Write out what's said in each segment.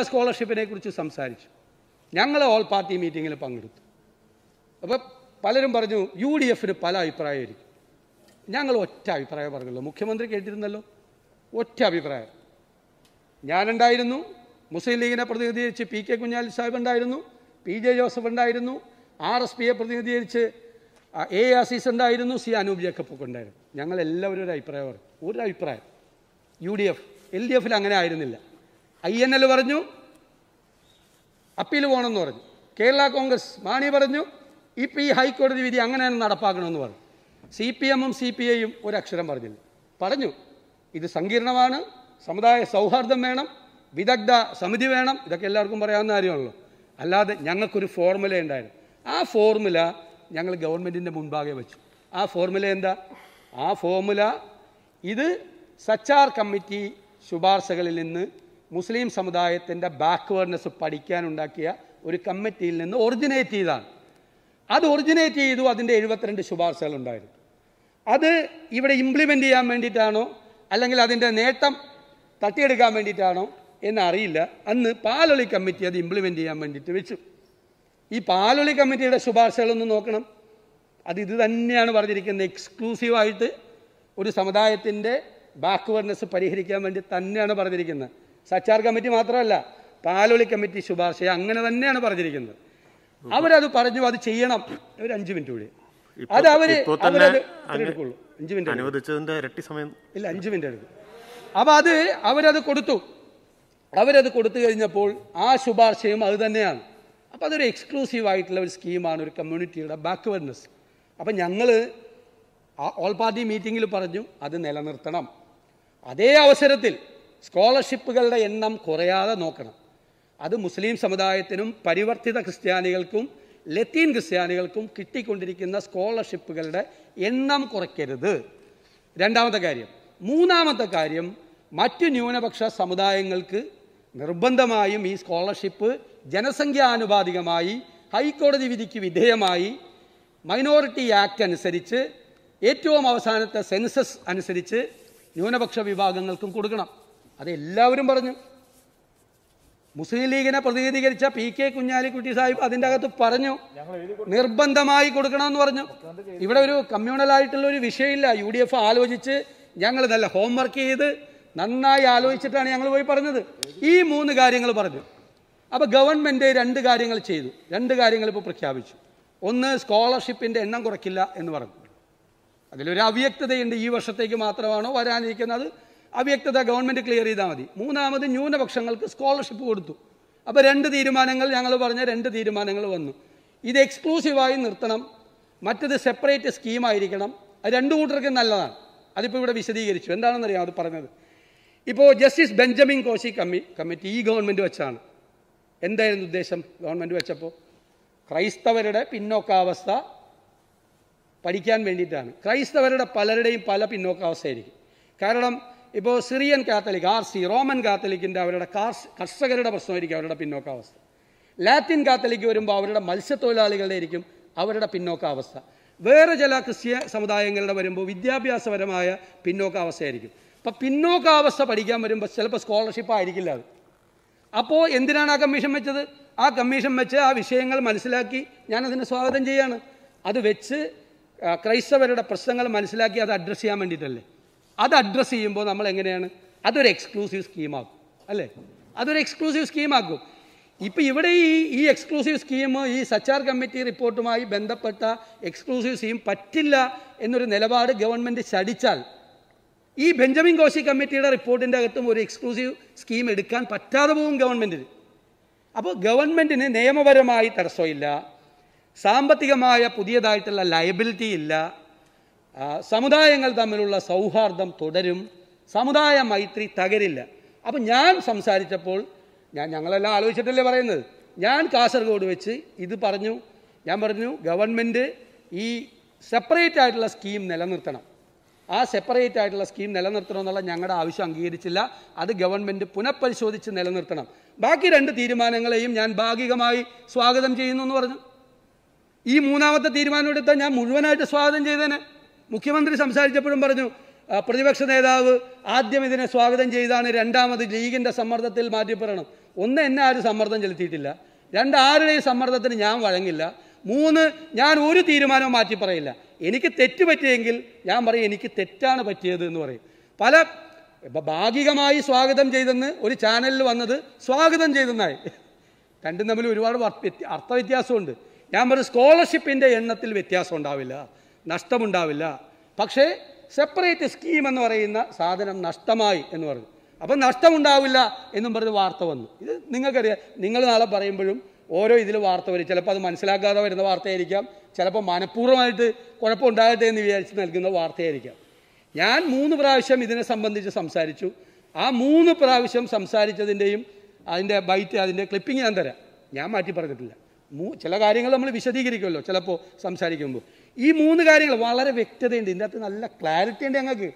സ്കോളർഷിപ്പിനെ കുറിച്ച് സംസാരിച്ചു ഞങ്ങൾ ഓൾ പാർട്ടി മീറ്റിങ്ങിൽ പങ്കെടുത്തു അപ്പോൾ പലരും പറഞ്ഞു യു ഡി എഫിന് പല അഭിപ്രായമായിരിക്കും ഞങ്ങൾ ഒറ്റ അഭിപ്രായം പറഞ്ഞല്ലോ മുഖ്യമന്ത്രി കേട്ടിരുന്നല്ലോ ഒറ്റ അഭിപ്രായം ഞാനുണ്ടായിരുന്നു മുസ്ലിം ലീഗിനെ പ്രതിനിധീകരിച്ച് പി കെ കുഞ്ഞാലി സാഹിബ് ഉണ്ടായിരുന്നു പി ജെ ജോസഫ് ഉണ്ടായിരുന്നു ആർ എസ് പിയെ പ്രതിനിധീകരിച്ച് ആ, എ അസീസ് ഉണ്ടായിരുന്നു സി അനൂപ് ജേക്കബ് ഒക്കെ ഉണ്ടായിരുന്നു ഞങ്ങൾ എല്ലാവരും ഒരു അഭിപ്രായം പറഞ്ഞു ഒരു അഭിപ്രായം U D F L D എഫിൽ അങ്ങനെ ആയിരുന്നില്ല ഐ എൻ എൽ പറഞ്ഞു അപ്പീൽ പോകണമെന്ന് പറഞ്ഞു കേരള കോൺഗ്രസ് മാണി പറഞ്ഞു ഇപ്പം ഈ ഹൈക്കോടതി വിധി അങ്ങനെ തന്നെ നടപ്പാക്കണമെന്ന് പറഞ്ഞു സി പി എമ്മും സി പി ഐയും ഒരക്ഷരം പറഞ്ഞില്ല പറഞ്ഞു ഇത് സങ്കീർണമാണ് സമുദായ സൗഹാർദ്ദം വേണം വിദഗ്ധ സമിതി വേണം ഇതൊക്കെ എല്ലാവർക്കും പറയാവുന്ന കാര്യമാണല്ലോ അല്ലാതെ ഞങ്ങൾക്കൊരു ഫോർമുല ഉണ്ടായിരുന്നു ആ ഫോർമുല ഞങ്ങൾ ഗവൺമെൻറ്റിൻ്റെ മുൻപാകെ വെച്ചു ആ ഫോർമുല എന്താ ആ ഫോർമുല ഇത് സച്ചാർ കമ്മിറ്റി ശുപാർശകളിൽ നിന്ന് മുസ്ലിം സമുദായത്തിൻ്റെ ബാക്ക്വേർഡ്നെസ് പഠിക്കാനുണ്ടാക്കിയ ഒരു കമ്മിറ്റിയിൽ നിന്ന് ഒറിജിനേറ്റ് ചെയ്താണ് അത് ഒറിജിനേറ്റ് ചെയ്തു അതിൻ്റെ എഴുപത്തിരണ്ട് ശുപാർശകൾ ഉണ്ടായിരുന്നു അത് ഇവിടെ ഇംപ്ലിമെൻ്റ് ചെയ്യാൻ വേണ്ടിയിട്ടാണോ അല്ലെങ്കിൽ അതിൻ്റെ നേട്ടം തട്ടിയെടുക്കാൻ വേണ്ടിയിട്ടാണോ എന്നറിയില്ല അന്ന് പാലൊളി കമ്മിറ്റി അത് ഇംപ്ലിമെൻ്റ് ചെയ്യാൻ വേണ്ടിയിട്ട് വെച്ചു ഈ പാലൊളി കമ്മിറ്റിയുടെ ശുപാർശകളൊന്ന് നോക്കണം അത് ഇത് തന്നെയാണ് പറഞ്ഞിരിക്കുന്നത് എക്സ്ക്ലൂസീവായിട്ട് ഒരു സമുദായത്തിൻ്റെ ബാക്ക്വേർഡ്നെസ് പരിഹരിക്കാൻ വേണ്ടി തന്നെയാണ് പറഞ്ഞിരിക്കുന്നത് സച്ചാർ കമ്മിറ്റി മാത്രമല്ല പാലൊളി കമ്മിറ്റി ശുപാർശ അങ്ങനെ തന്നെയാണ് പറഞ്ഞിരിക്കുന്നത് അവരത് പറഞ്ഞു അത് ചെയ്യണം ഒരു അഞ്ച് മിനിറ്റ് കൂടി ഇപ്പൊ- അത് അവര് ഇപ്പൊ തന്നെ അവരത് അങ്ങ് എടുക്കുള്ളൂ അഞ്ച് മിനിറ്റ് എടുക്കും. അനുവദിച്ചതിന്റെ ഇരട്ടി സമയം ഇല്ല അഞ്ച് മിനിറ്റ് എടുക്കും അപ്പോൾ അത് അവരത് കൊടുത്തു അവരത് കൊടുത്തു കഴിഞ്ഞപ്പോൾ ആ ശുപാർശയും അത് തന്നെയാണ് അപ്പോൾ അതൊരു എക്സ്ക്ലൂസീവ് ആയിട്ടുള്ള ഒരു സ്കീമാണ് ഒരു കമ്മ്യൂണിറ്റിയുടെ ബാക്ക്വേർഡ്നെസ് അപ്പം ഞങ്ങൾ ആ ഓൾ പാർട്ടി മീറ്റിങ്ങിൽ പറഞ്ഞു അത് നിലനിർത്തണം അതേ അവസരത്തിൽ സ്കോളർഷിപ്പുകളുടെ എണ്ണം കുറയാതെ നോക്കണം അത് മുസ്ലിം സമുദായത്തിനും പരിവർത്തിത ക്രിസ്ത്യാനികൾക്കും ലത്തീൻ ക്രിസ്ത്യാനികൾക്കും കിട്ടിക്കൊണ്ടിരിക്കുന്ന സ്കോളർഷിപ്പുകളുടെ എണ്ണം കുറയ്ക്കരുത് രണ്ടാമത്തെ കാര്യം മൂന്നാമത്തെ കാര്യം മറ്റു ന്യൂനപക്ഷ സമുദായങ്ങൾക്ക് നിർബന്ധമായും ഈ സ്കോളർഷിപ്പ് ജനസംഖ്യാനുപാതികമായി ഹൈക്കോടതി വിധിക്ക് വിധേയമായി മൈനോറിറ്റി ആക്ട് അനുസരിച്ച് ഏറ്റവും അവസാനത്തെ സെൻസസ് അനുസരിച്ച് ന്യൂനപക്ഷ വിഭാഗങ്ങൾക്കും കൊടുക്കണം അത് എല്ലാവരും പറഞ്ഞു മുസ്ലിം ലീഗിനെ പ്രതിനിധീകരിച്ച പി കെ കുഞ്ഞാലിക്കുട്ടി സാഹിബ് അതിൻ്റെ അകത്ത് പറഞ്ഞു നിർബന്ധമായി കൊടുക്കണമെന്ന് പറഞ്ഞു ഇവിടെ ഒരു കമ്മ്യൂണൽ ആയിട്ടുള്ള ഒരു വിഷയമില്ല യു ഡി എഫ് ആലോചിച്ച് ഞങ്ങൾ നല്ല ഹോംവർക്ക് ചെയ്ത് നന്നായി ആലോചിച്ചിട്ടാണ് ഞങ്ങൾ പോയി പറഞ്ഞത് ഈ മൂന്ന് കാര്യങ്ങൾ പറഞ്ഞു അപ്പോൾ ഗവൺമെൻറ് രണ്ട് കാര്യങ്ങൾ ചെയ്തു രണ്ട് കാര്യങ്ങൾ ഇപ്പോൾ പ്രഖ്യാപിച്ചു ഒന്ന് സ്കോളർഷിപ്പിൻ്റെ എണ്ണം കുറയ്ക്കില്ല എന്ന് പറഞ്ഞു അതിലൊരു അവ്യക്തതയുണ്ട് ഈ വർഷത്തേക്ക് മാത്രമാണോ വരാനിരിക്കുന്നത് അവ്യക്തത ഗവൺമെൻറ് ക്ലിയർ ചെയ്താൽ മതി മൂന്നാമത് ന്യൂനപക്ഷങ്ങൾക്ക് സ്കോളർഷിപ്പ് കൊടുത്തു അപ്പോൾ രണ്ട് തീരുമാനങ്ങൾ ഞങ്ങൾ പറഞ്ഞ രണ്ട് തീരുമാനങ്ങൾ വന്നു ഇത് എക്സ്ക്ലൂസീവായി നിർത്തണം മറ്റത് സെപ്പറേറ്റ് സ്കീമായിരിക്കണം അത് രണ്ടു കൂട്ടർക്കും നല്ലതാണ് അതിപ്പോൾ ഇവിടെ വിശദീകരിച്ചു എന്താണെന്നറിയാം അത് പറഞ്ഞത് ഇപ്പോൾ ജസ്റ്റിസ് ബെഞ്ചമിൻ കോശി കമ്മി കമ്മിറ്റി ഈ ഗവൺമെൻറ് വെച്ചാണ് എന്തായിരുന്നു ഉദ്ദേശം ഗവൺമെൻറ് വെച്ചപ്പോൾ ക്രൈസ്തവരുടെ പിന്നോക്കാവസ്ഥ പഠിക്കാൻ വേണ്ടിയിട്ടാണ് ക്രൈസ്തവരുടെ പലരുടെയും പല പിന്നോക്കാവസ്ഥയായിരിക്കും കാരണം ഇപ്പോൾ Syrian Catholic R C Roman കാത്തലിക്കിൻ്റെ അവരുടെ കാർഷ കർഷകരുടെ പ്രശ്നമായിരിക്കും അവരുടെ പിന്നോക്കാവസ്ഥ ലാറ്റിൻ കാത്തലിക്ക് വരുമ്പോൾ അവരുടെ മത്സ്യത്തൊഴിലാളികളുടെ ആയിരിക്കും അവരുടെ പിന്നോക്കാവസ്ഥ വേറെ ചില ക്രിസ്ത്യ സമുദായങ്ങളുടെ വരുമ്പോൾ വിദ്യാഭ്യാസപരമായ പിന്നോക്കാവസ്ഥയായിരിക്കും അപ്പം പിന്നോക്കാവസ്ഥ പഠിക്കാൻ വരുമ്പോൾ ചിലപ്പോൾ സ്കോളർഷിപ്പ് ആയിരിക്കില്ല അത് അപ്പോൾ എന്തിനാണ് ആ കമ്മീഷൻ വെച്ചത് ആ കമ്മീഷൻ വെച്ച് ആ വിഷയങ്ങൾ മനസ്സിലാക്കി ഞാനതിനെ സ്വാഗതം ചെയ്യാണ് അത് വെച്ച് ആ, ക്രൈസ്തവരുടെ പ്രശ്നങ്ങൾ മനസ്സിലാക്കി അത് അഡ്രസ്സ് ചെയ്യാൻ വേണ്ടിയിട്ടല്ലേ അത് അഡ്രസ്സ് ചെയ്യുമ്പോൾ നമ്മൾ എങ്ങനെയാണ് അതൊരു എക്സ്ക്ലൂസീവ് സ്കീമാക്കും അല്ലേ അതൊരു എക്സ്ക്ലൂസീവ് സ്കീമാക്കും ഇപ്പം ഇവിടെ ഈ ഈ എക്സ്ക്ലൂസീവ് സ്കീം ഈ സച്ചാർ കമ്മിറ്റി റിപ്പോർട്ടുമായി ബന്ധപ്പെട്ട എക്സ്ക്ലൂസീവ് സ്കീം പറ്റില്ല എന്നൊരു നിലപാട് ഗവൺമെൻറ് ശടിച്ചാൽ ഈ ബെഞ്ചമിൻ കോശി കമ്മിറ്റിയുടെ റിപ്പോർട്ടിൻ്റെ അകത്തും ഒരു എക്സ്ക്ലൂസീവ് സ്കീം എടുക്കാൻ പറ്റാതെ പോകും ഗവൺമെൻറ്റിന് അപ്പോൾ ഗവൺമെൻറ്റിന് നിയമപരമായി തടസ്സമില്ല സാമ്പത്തികമായ പുതിയതായിട്ടുള്ള ലയബിലിറ്റി ഇല്ല ആ, സമുദായങ്ങൾ തമ്മിലുള്ള സൗഹാർദ്ദം തുടരും സമുദായ മൈത്രി തകരില്ല അപ്പം ഞാൻ സംസാരിച്ചപ്പോൾ ഞാൻ ഞങ്ങളെല്ലാം ആലോചിച്ചിട്ടല്ലേ പറയുന്നത് ഞാൻ കാസർഗോഡ് വെച്ച് ഇത് പറഞ്ഞു ഞാൻ പറഞ്ഞു ഗവൺമെൻറ് ഈ സെപ്പറേറ്റ് ആയിട്ടുള്ള സ്കീം നിലനിർത്തണം ആ സെപ്പറേറ്റ് ആയിട്ടുള്ള സ്കീം നിലനിർത്തണം എന്നുള്ള ഞങ്ങളുടെ ആവശ്യം അംഗീകരിച്ചില്ല അത് ഗവൺമെൻറ് പുനഃപരിശോധിച്ച് നിലനിർത്തണം ബാക്കി രണ്ട് തീരുമാനങ്ങളെയും ഞാൻ ഭാഗികമായി സ്വാഗതം ചെയ്യുന്നു എന്ന് പറഞ്ഞു ഈ മൂന്നാമത്തെ തീരുമാനം എടുത്താൽ ഞാൻ മുഴുവനായിട്ട് സ്വാഗതം ചെയ്തേനെ മുഖ്യമന്ത്രി സംസാരിച്ചപ്പോഴും പറഞ്ഞു ആ, പ്രതിപക്ഷ നേതാവ് ആദ്യം ഇതിനെ സ്വാഗതം ചെയ്താണ് രണ്ടാമത് ലീഗിൻ്റെ സമ്മർദ്ദത്തിൽ മാറ്റിപ്പറയണം ഒന്ന് എന്നെ ആരും സമ്മർദ്ദം ചെലുത്തിയിട്ടില്ല രണ്ട് ആരുടെയും സമ്മർദ്ദത്തിന് ഞാൻ വഴങ്ങില്ല മൂന്ന് ഞാൻ ഒരു തീരുമാനവും മാറ്റി പറയില്ല എനിക്ക് തെറ്റ് പറ്റിയെങ്കിൽ ഞാൻ പറയും എനിക്ക് തെറ്റാണ് പറ്റിയത് എന്ന് പറയും പല ഇപ്പൊ ഭാഗികമായി സ്വാഗതം ചെയ്തെന്ന് ഒരു ചാനലിൽ വന്നത് സ്വാഗതം ചെയ്തെന്നായി രണ്ടും തമ്മിൽ ഒരുപാട് വർ- വ്യത്യ- അർത്ഥവ്യത്യാസമുണ്ട് ഞാൻ പറയും സ്കോളർഷിപ്പിൻ്റെ എണ്ണത്തിൽ വ്യത്യാസം ഉണ്ടാവില്ല നഷ്ടമുണ്ടാവില്ല പക്ഷേ സെപ്പറേറ്റ് സ്കീം എന്ന് പറയുന്ന സാധനം നഷ്ടമായി എന്ന് പറഞ്ഞു അപ്പം നഷ്ടമുണ്ടാവില്ല എന്നും പറഞ്ഞ് വാർത്ത വന്നു ഇത് നിങ്ങൾക്കറിയാം നിങ്ങൾ നാളെ പറയുമ്പോഴും ഓരോ ഇതിൽ വാർത്ത വരും ചിലപ്പോൾ അത് മനസ്സിലാക്കാതെ വരുന്ന വാർത്തയായിരിക്കാം ചിലപ്പോൾ മനഃപൂർവ്വമായിട്ട് കുഴപ്പമുണ്ടാകട്ടെ എന്ന് വിചാരിച്ച് നൽകുന്ന വാർത്തയായിരിക്കാം ഞാൻ മൂന്ന് പ്രാവശ്യം ഇതിനെ സംബന്ധിച്ച് സംസാരിച്ചു ആ മൂന്ന് പ്രാവശ്യം സംസാരിച്ചതിൻ്റെയും അതിൻ്റെ ബൈറ്റ് അതിൻ്റെ ക്ലിപ്പിംഗ് ഞാൻ തരാം ഞാൻ മാറ്റി പറഞ്ഞിട്ടില്ല മൂ ചില കാര്യങ്ങൾ നമ്മൾ വിശദീകരിക്കുമല്ലോ ചിലപ്പോൾ സംസാരിക്കുമ്പോൾ ഈ മൂന്ന് കാര്യങ്ങൾ വളരെ വ്യക്തതയുണ്ട് ഇതിൻ്റെ അകത്ത് നല്ല ക്ലാരിറ്റി ഉണ്ട് ഞങ്ങൾക്ക്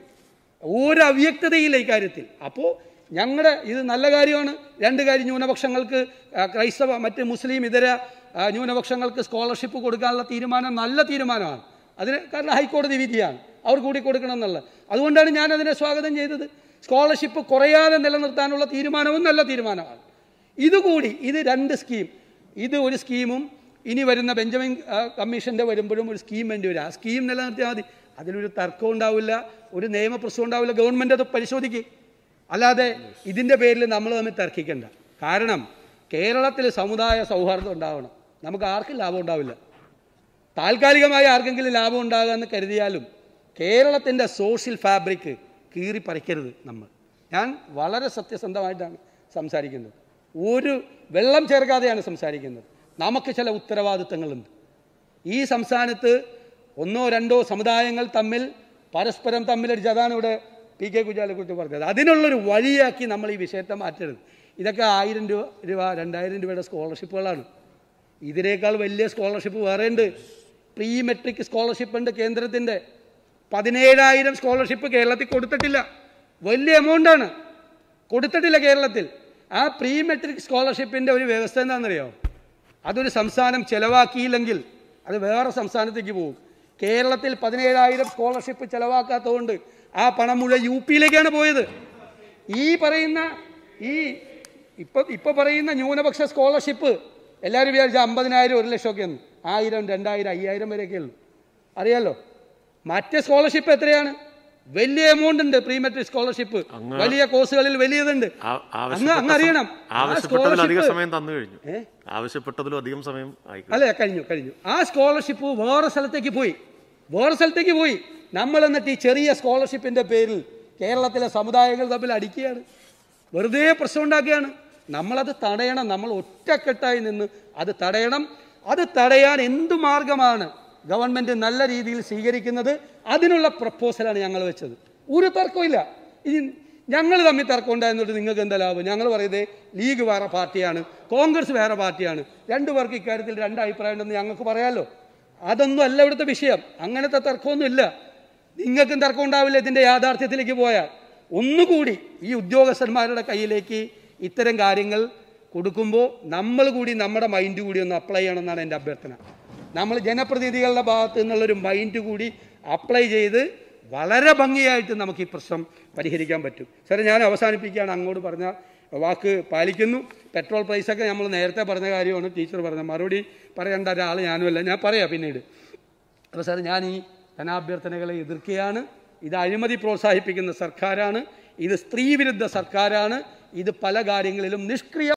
ഒരു അവ്യക്തതയില്ല ഈ കാര്യത്തിൽ അപ്പോൾ ഞങ്ങളുടെ ഇത് നല്ല കാര്യമാണ് രണ്ട് കാര്യം ന്യൂനപക്ഷങ്ങൾക്ക് ആ, ക്രൈസ്തവ മറ്റ് മുസ്ലിം ഇതര ആ, ന്യൂനപക്ഷങ്ങൾക്ക് സ്കോളർഷിപ്പ് കൊടുക്കാനുള്ള തീരുമാനം നല്ല തീരുമാനമാണ് അതിന് കാരണം ഹൈക്കോടതി വിധിയാണ് അവർ കൂടി കൊടുക്കണം എന്നുള്ളത് അതുകൊണ്ടാണ് ഞാൻ അതിനെ സ്വാഗതം ചെയ്തത് സ്കോളർഷിപ്പ് കുറയാതെ നിലനിർത്താനുള്ള തീരുമാനവും നല്ല തീരുമാനമാണ് ഇതുകൂടി ഇത് രണ്ട് സ്കീം ഇത് ഒരു സ്കീമും ഇനി വരുന്ന ബെഞ്ചമിൻ ആ, കമ്മീഷൻ്റെ വരുമ്പോഴും ഒരു സ്കീം വേണ്ടി വരും ആ സ്കീം നിലനിർത്തിയാൽ മതി അതിലൊരു തർക്കം ഉണ്ടാവില്ല ഒരു നിയമപ്രശ്നം ഉണ്ടാവില്ല ഗവൺമെൻറ് അത് പരിശോധിക്കും അല്ലാതെ ഇതിൻ്റെ പേരിൽ നമ്മൾ തമ്മിൽ തർക്കിക്കണ്ട കാരണം കേരളത്തിൽ സമുദായ സൗഹാർദ്ദം ഉണ്ടാവണം നമുക്ക് ആർക്കും ലാഭം ഉണ്ടാവില്ല താൽക്കാലികമായി ആർക്കെങ്കിലും ലാഭം ഉണ്ടാകാമെന്ന് കരുതിയാലും കേരളത്തിൻ്റെ സോഷ്യൽ ഫാബ്രിക് കീറി പറിക്കരുത് നമ്മൾ ഞാൻ വളരെ സത്യസന്ധമായിട്ടാണ് സംസാരിക്കുന്നത് ഒരു വെള്ളം ചേർക്കാതെയാണ് സംസാരിക്കുന്നത് നമുക്ക് ചില ഉത്തരവാദിത്തങ്ങളുണ്ട് ഈ സംസ്ഥാനത്ത് ഒന്നോ രണ്ടോ സമുദായങ്ങൾ തമ്മിൽ പരസ്പരം തമ്മിലടിച്ച് അതാണ് ഇവിടെ പി കെ കുജാലക്കുറിച്ച് പറഞ്ഞത് അതിനുള്ളൊരു വഴിയാക്കി നമ്മൾ ഈ വിഷയത്തെ മാറ്റരുത് ഇതൊക്കെ ആയിരം രൂപ രൂപ രണ്ടായിരം രൂപയുടെ സ്കോളർഷിപ്പുകളാണ് ഇതിനേക്കാൾ വലിയ സ്കോളർഷിപ്പ് വേറെ ഉണ്ട് പ്രീ മെട്രിക് സ്കോളർഷിപ്പ് ഉണ്ട് കേന്ദ്രത്തിൻ്റെ പതിനേഴായിരം സ്കോളർഷിപ്പ് കേരളത്തിൽ കൊടുത്തിട്ടില്ല വലിയ എമൗണ്ടാണ് കൊടുത്തിട്ടില്ല കേരളത്തിൽ ആ പ്രീ മെട്രിക് സ്കോളർഷിപ്പിൻ്റെ ഒരു വ്യവസ്ഥ എന്താണെന്നറിയോ അതൊരു സംസ്ഥാനം ചെലവാക്കിയില്ലെങ്കിൽ അത് വേറെ സംസ്ഥാനത്തേക്ക് പോകും കേരളത്തിൽ പതിനേഴായിരം സ്കോളർഷിപ്പ് ചെലവാക്കാത്തതുകൊണ്ട് ആ പണം മുഴുവൻ യു പിയിലേക്കാണ് പോയത് ഈ പറയുന്ന ഈ ഇപ്പൊ ഇപ്പൊ പറയുന്ന ന്യൂനപക്ഷ സ്കോളർഷിപ്പ് എല്ലാവരും വിചാരിച്ച അമ്പതിനായിരം ഒരു ലക്ഷമൊക്കെ ഒന്ന് ആയിരം രണ്ടായിരം അയ്യായിരം വരെയൊക്കെ ഉള്ളൂ അറിയാലോ മറ്റേ സ്കോളർഷിപ്പ് എത്രയാണ് വലിയ എമൗണ്ട് ഉണ്ട് പ്രീ മെട്രിക് സ്കോളർഷിപ്പ് വലിയ കോഴ്സുകളിൽ വലിയതുണ്ട് ആ- അങ്ങ് ആവശ്യപ്പെട്ട അങ്ങ് അറിയണം ആ ആവശ്യപ്പെട്ടതിലും അധികം scholarship- സമയം തന്നു കഴിഞ്ഞു ഏ? ആവശ്യപ്പെട്ടതിലും അധികം സമയം ആയി അല്ല കഴിഞ്ഞു കഴിഞ്ഞു ആ സ്കോളർഷിപ്പ് വേറെ സ്ഥലത്തേക്ക് പോയി വേറെ സ്ഥലത്തേക്ക് പോയി നമ്മൾ എന്നിട്ട് ഈ ചെറിയ സ്കോളർഷിപ്പിന്റെ പേരിൽ കേരളത്തിലെ സമുദായങ്ങൾ തമ്മിൽ അടിക്കുകയാണ് വെറുതെ പ്രശ്നം ഉണ്ടാക്കുകയാണ് നമ്മളത് തടയണം നമ്മൾ ഒറ്റക്കെട്ടായി നിന്ന് അത് തടയണം അത് തടയാൻ എന്തു മാർഗമാണ് ഗവൺമെന്റ് നല്ല രീതിയിൽ സ്വീകരിക്കുന്നത് അതിനുള്ള പ്രപ്പോസലാണ് ഞങ്ങൾ വെച്ചത് ഒരു തർക്കമില്ല ഇനി ഞങ്ങൾ തമ്മിൽ തർക്കം ഉണ്ടായിരുന്നിട്ട് നിങ്ങൾക്ക് എന്താ ലാഭം ഞങ്ങൾ പറയുന്നത് ലീഗ് വേറെ പാർട്ടിയാണ് കോൺഗ്രസ് വേറെ പാർട്ടിയാണ് രണ്ടു പേർക്ക് ഇക്കാര്യത്തിൽ രണ്ട് അഭിപ്രായം ഉണ്ടെന്ന് ഞങ്ങൾക്ക് പറയാമല്ലോ അതൊന്നും അല്ല ഇവിടുത്തെ വിഷയം അങ്ങനത്തെ തർക്കമൊന്നുമില്ല നിങ്ങൾക്കും തർക്കം ഉണ്ടാവില്ല ഇതിൻ്റെ യാഥാർത്ഥ്യത്തിലേക്ക് പോയാൽ ഒന്നുകൂടി ഈ ഉദ്യോഗസ്ഥന്മാരുടെ കയ്യിലേക്ക് ഇത്തരം കാര്യങ്ങൾ കൊടുക്കുമ്പോൾ നമ്മൾ കൂടി നമ്മുടെ മൈൻഡ് കൂടി ഒന്ന് അപ്ലൈ ചെയ്യണമെന്നാണ് എൻ്റെ അഭ്യർത്ഥന നമ്മൾ ജനപ്രതിനിധികളുടെ ഭാഗത്ത് നിന്നുള്ളൊരു മൈൻഡ് കൂടി അപ്ലൈ ചെയ്ത് വളരെ ഭംഗിയായിട്ട് നമുക്ക് ഈ പ്രശ്നം പരിഹരിക്കാൻ പറ്റും സാറേ ഞാൻ അവസാനിപ്പിക്കുകയാണ് അങ്ങോട്ട് പറഞ്ഞ വാക്ക് പാലിക്കുന്നു പെട്രോൾ പ്രൈസൊക്കെ നമ്മൾ നേരത്തെ പറഞ്ഞ കാര്യമാണ് ടീച്ചർ പറഞ്ഞ മറുപടി പറയേണ്ട ഒരാൾ ഞാനുമല്ല ഞാൻ പറയാം പിന്നീട് അപ്പോൾ സാർ ഞാൻ ഈ ധനാഭ്യർത്ഥനകളെ എതിർക്കുകയാണ് ഇത് അഴിമതി പ്രോത്സാഹിപ്പിക്കുന്ന സർക്കാരാണ് ഇത് സ്ത്രീവിരുദ്ധ സർക്കാരാണ് ഇത് പല കാര്യങ്ങളിലും നിഷ്ക്രിയ